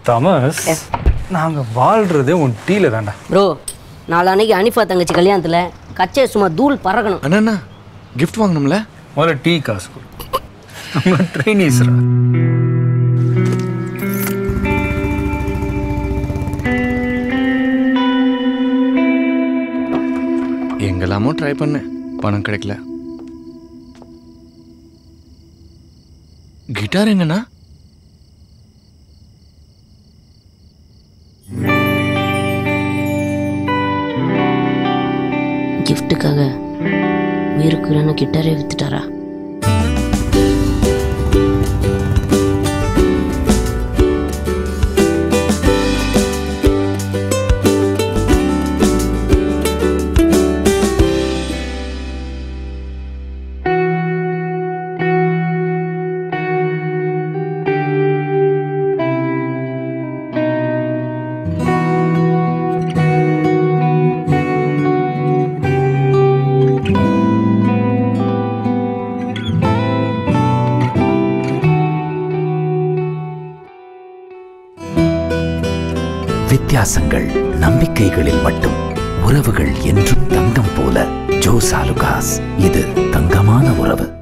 Thomas நாங்க வாழ்றதே உன் டீல தான்டா ப்ரோ நாளான்னைக்கு அனிஃபா தங்கச்சி கல்யாணத்தில் கச்சே சும்மா தூள் பறக்கணும் அண்ணா கிஃப்ட் வாங்கணும்ல முதல்ல டீ காசு கொடு நம்ம ட்ரைனீஸ்ரா எங்கெல்லாமோ ட்ரை பண்ணேன் பணம் கிடைக்கல கிட்டார் எங்கண்ணா கிஃப்ட்டுக்காக உயிருக்கு கிட்டாரே வித்துட்டாரா வித்தியாசங்கள் நம்பிக்கைகளில் மட்டும் உறவுகள் என்றும் தங்கம் போல ஜோஸ் ஆலுகாஸ் இது தங்கமான உறவு